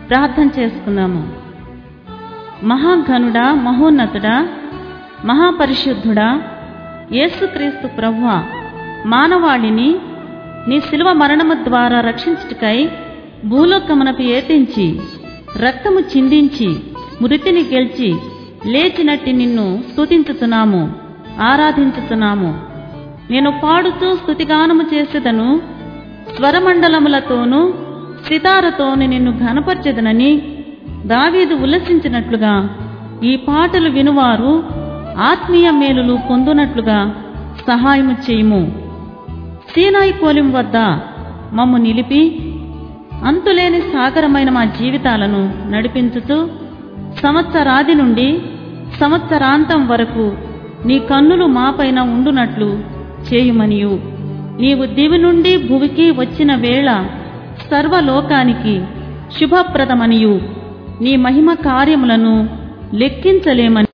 ప్రార్థన చేసుకుందాము మహాఘనుడా మహోన్నతుడా మహాపరిశుద్ధుడా యేసుక్రీస్తు ప్రభువ మానవాళిని నీ శిలువ మరణము ద్వారా రక్షించుటకై భూలోకమునకు ఏతించి రక్తము చిందించి మృతిని గెలిచి లేచినట్టి నిన్ను స్తుతించుతున్నాము ఆరాధించుతున్నాము నేను పాడుతూ స్తుతిగానము చేసేదను స్వరమండలములతోనూ సితారతోను నిన్ను ఘనపరచెదనని దావీదు ఉల్లసించినట్లుగా ఈ పాటలు వినువారు ఆత్మీయ మేలులు పొందునట్లుగా సహాయము చేయుము సీనాయి కోలిం వద్ద మమ్ము నిలిపి అంతులేని సాగరమైన మా జీవితాలను నడిపించుతూ సంవత్సరాది నుండి సంవత్సరాంతం వరకు నీ కన్నులు మాపైన ఉండునట్లు చేయుమనియు నీవు దివి నుండి భువికి వచ్చిన వేళ సర్వలోకానికి శుభప్రదమనియు నీ మహిమ కార్యములను లెక్కించలేమని